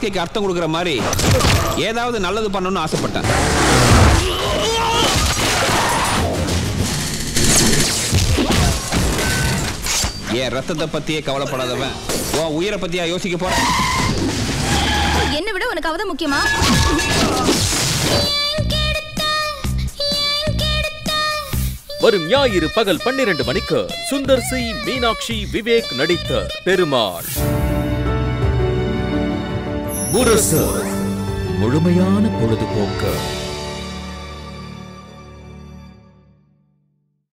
வாழ்க்கைக்கு அர்த்தம் கொடுக்குற மாதிரி ஏதாவது நல்லது பண்ணணும்னு ஆசைப்பட்டேன் என் ரத்தத்தை பத்தியே கவலைப்படாதவன் உன் உயிரை பத்தியா யோசிக்க போறேன் என்னை விட உனக்கு அவதான் முக்கியமா வரும் ஞாயிறு பகல் பன்னிரண்டு மணிக்கு சுந்தர் சி மீனாட்சி விவேக் நடித்த பெருமாள் முரசு முழுமையான பொழுதுபோக்கு